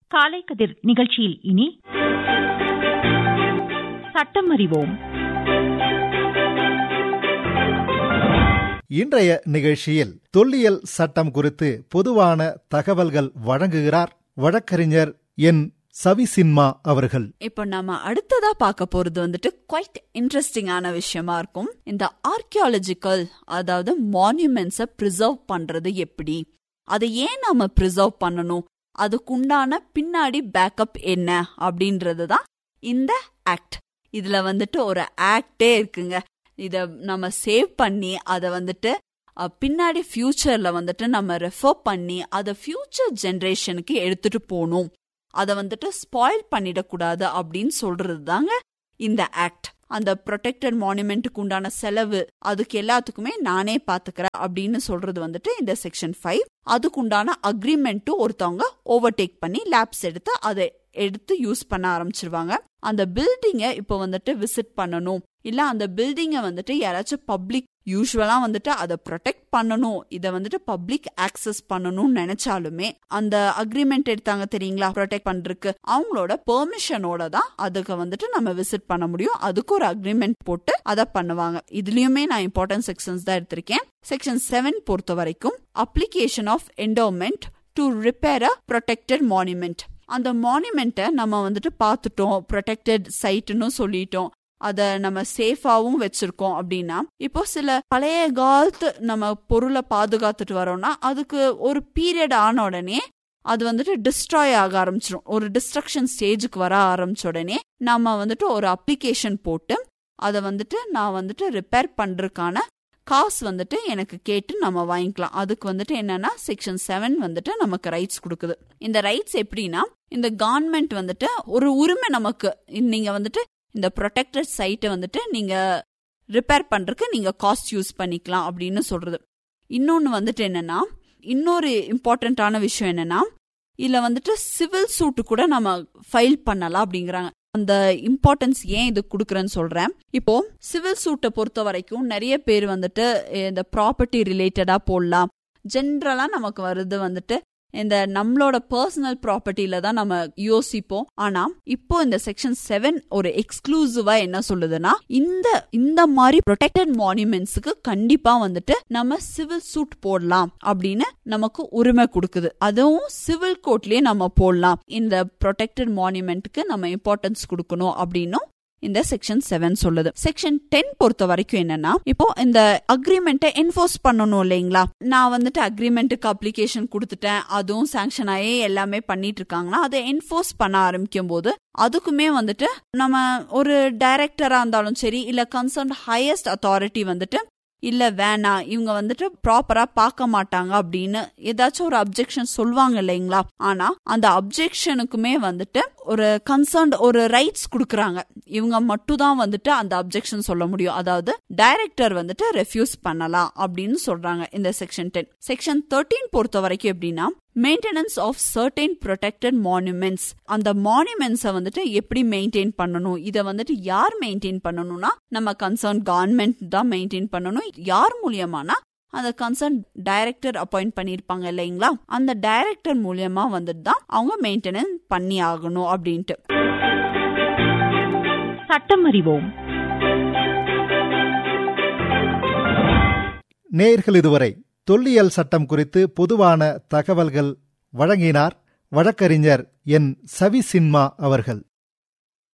காலை கதிர் நிகழ்ச்சியில் இனி சட்டம் அறிவோம் இன்றைய நிகழ்ச்சியில் தொல்லியல் சட்டம் குறித்து பொதுவான தகவல்கள் வழங்குகிறார் வழக்கறிஞர் என் சவிசின்மா அவர்கள் இப்போ நம்ம அடுத்ததா பார்க்க போறது வந்துட்டு குவைட் இன்ட்ரெஸ்டிங்கான விஷயமா இருக்கும் இந்த ஆர்கியாலஜிக்கல் அதாவது மான்யூமெண்ட்ஸை ப்ரிசர்வ் பண்றது எப்படி அதை ஏன் நாம ப்ரிசர்வ் பண்ணணும் அதுக்குண்டான பின்னாடி பேக்கப் என்ன அப்படின்றது தான் இந்த ஆக்ட் இதுல வந்துட்டு ஒரு ஆக்டே இருக்குங்க இத நம்ம சேவ் பண்ணி அதை வந்துட்டு அஹ், பின்னாடி ஃபியூச்சர்ல வந்துட்டு நம்ம ரெஃபர் பண்ணி அதை ஃபியூச்சர் ஜெனரேஷனுக்கு எடுத்துட்டு போகணும் அதை வந்துட்டு ஸ்பாயில் பண்ணிடக்கூடாது அப்படின்னு சொல்றது தாங்க இந்த ஆக்ட் அந்த ப்ரொடெக்டட் மானுமெண்ட்டுக்கு உண்டான செலவு அதுக்கு எல்லாத்துக்குமே நானே பாத்துக்கிறேன் அப்படின்னு சொல்றது வந்துட்டு இந்த செக்ஷன் ஃபைவ் அதுக்கு உண்டான அக்ரிமெண்ட்டும் ஒருத்தவங்க ஓவர்டேக் பண்ணி லேப்ஸ் எடுத்து அதை எடுத்து யூஸ் பண்ண ஆரம்பிச்சிருவாங்க அந்த பில்டிங்கை இப்போ வந்துட்டு விசிட் பண்ணணும் இல்ல அந்த பில்டிங்கை வந்துட்டு யாராச்சும் பப்ளிக் யூஸ்வலா வந்துட்டு அதை ப்ரொடெக்ட் பண்ணணும் இதை வந்துட்டு பப்ளிக் ஆக்சஸ் பண்ணணும்னு நினைச்சாலுமே அந்த அக்ரிமெண்ட் எடுத்தாங்க தெரியுங்களா ப்ரொடெக்ட் பண்றதுக்கு அவங்களோட பெர்மிஷனோட தான் அதுக்கு வந்துட்டு நம்ம விசிட் பண்ண முடியும் அதுக்கு ஒரு அக்ரிமெண்ட் போட்டு அதை பண்ணுவாங்க இதுலயுமே நான் இம்பார்ட்டன்ட் செக்ஷன்ஸ் தான் எடுத்திருக்கேன் செக்ஷன் செவன் பொறுத்த வரைக்கும் application of endowment to repair uh protected monument அந்த மானுமெண்ட்டை நம்ம வந்துட்டு பார்த்துட்டோம் ப்ரொடெக்டட் சைட்டுன்னு சொல்லிட்டோம் அதை நம்ம சேஃபாவும் வச்சிருக்கோம் அப்படின்னா இப்போ சில பழைய காலத்து நம்ம பொருளை பாதுகாத்துட்டு வரோம்னா அதுக்கு ஒரு பீரியட் ஆன உடனே அது வந்துட்டு டிஸ்ட்ராய் ஆக ஆரம்பிச்சிடும் ஒரு டிஸ்ட்ரக்ஷன் ஸ்டேஜுக்கு வர ஆரம்பிச்ச உடனே நம்ம வந்துட்டு ஒரு அப்ளிகேஷன் போட்டு அதை வந்துட்டு நான் வந்துட்டு ரிப்பேர் பண்றதுக்கான காசு வந்துட்டு எனக்கு கேட்டு நம்ம வாங்கிக்கலாம் அதுக்கு வந்துட்டு என்னன்னா செக்ஷன் செவன் வந்துட்டு நமக்கு ரைட்ஸ் கொடுக்குது இந்த ரைட்ஸ் எப்படின்னா இந்த கவர்மெண்ட் வந்துட்டு ஒரு உரிமை நமக்கு நீங்க வந்துட்டு இந்த ப்ரொடெக்டட் சைட்டை வந்துட்டு நீங்க ரிப்பேர் பண்றதுக்கு நீங்க காஸ்ட் யூஸ் பண்ணிக்கலாம் அப்படின்னு சொல்றது இன்னொன்னு வந்துட்டு என்னன்னா இன்னொரு இம்பார்ட்டண்ட்டான விஷயம் என்னன்னா இதுல வந்துட்டு சிவில் சூட்டு கூட நம்ம ஃபைல் பண்ணலாம் அப்படிங்கிறாங்க அந்த இம்பார்ட்டன்ஸ் ஏன் இது கொடுக்குறேன்னு சொல்றேன் இப்போ சிவில் சூட்டை பொறுத்த வரைக்கும் நிறைய பேர் வந்துட்டு இந்த ப்ராப்பர்ட்டி ரிலேட்டடா போடலாம் ஜென்ரலா நமக்கு வருது வந்துட்டு இந்த நம்மளோட பர்சனல் ப்ராப்பர்ட்டில தான் நம்ம யோசிப்போம் ஆனா இப்போ இந்த செக்ஷன் செவன் ஒரு எக்ஸ்க்ளூசிவா என்ன சொல்லுதுன்னா இந்த இந்த மாதிரி ப்ரொடெக்டட் மானுமெண்ட்ஸுக்கு கண்டிப்பா வந்துட்டு நம்ம சிவில் சூட் போடலாம் அப்படின்னு நமக்கு உரிமை கொடுக்குது அதுவும் சிவில் கோர்ட்லயே நம்ம போடலாம் இந்த ப்ரொடெக்டட் மானுமெண்ட்டுக்கு நம்ம இம்பார்ட்டன்ஸ் கொடுக்கணும் அப்படின்னும் இந்த செக்ஷன் செவன் சொல்லுது செக்ஷன் டென் பொறுத்த வரைக்கும் என்னன்னா இப்போ இந்த அக்ரிமெண்ட்டை என்ஃபோர்ஸ் பண்ணணும் இல்லைங்களா நான் வந்துட்டு அக்ரிமெண்ட்டுக்கு அப்ளிகேஷன் கொடுத்துட்டேன் அதுவும் சாங்ஷன் ஆகி எல்லாமே பண்ணிட்டு இருக்காங்கன்னா அதை என்ஃபோர்ஸ் பண்ண ஆரம்பிக்கும் போது அதுக்குமே வந்துட்டு நம்ம ஒரு டைரக்டரா இருந்தாலும் சரி இல்ல கன்சர்ன் ஹையஸ்ட் அத்தாரிட்டி வந்துட்டு இல்ல வேணாம் இவங்க வந்துட்டு ப்ராப்பரா பார்க்க மாட்டாங்க அப்படின்னு ஏதாச்சும் ஒரு அப்ஜெக்ஷன் சொல்லுவாங்க இல்லைங்களா ஆனா அந்த அப்ஜெக்ஷனுக்குமே வந்துட்டு ஒரு கன்சர்ன் ஒரு ரைட்ஸ் கொடுக்கறாங்க இவங்க மட்டும் தான் வந்துட்டு அந்த அப்ஜெக்ஷன் சொல்ல முடியும் அதாவது டைரக்டர் வந்துட்டு ரெஃப்யூஸ் பண்ணலாம் அப்படின்னு சொல்றாங்க இந்த செக்ஷன் டென் செக்ஷன் தேர்ட்டீன் பொறுத்த வரைக்கும் எப்படின்னா maintenance of certain protected monuments அந்த மானுமெண்ட்ஸை வந்துட்டு எப்படி மெயின்டைன் பண்ணணும் இதை வந்துட்டு யார் மெயின்டைன் பண்ணணும்னா நம்ம கன்சர்ன் கவர்மெண்ட் தான் மெயின்டைன் பண்ணணும் யார் மூலியமானா அந்த கன்சர்ன் டைரக்டர் அப்பாயிண்ட் பண்ணியிருப்பாங்க இல்லைங்களா அந்த டைரக்டர் மூலியமா வந்துட்டு தான் அவங்க மெயின்டெனன்ஸ் பண்ணி ஆகணும் அப்படின்ட்டு சட்டம் அறிவோம் நேர்கள் இதுவரை தொல்லியல் சட்டம் குறித்து பொதுவான தகவல்கள் வழங்கினார் வழக்கறிஞர் என் சவிசின்மா அவர்கள்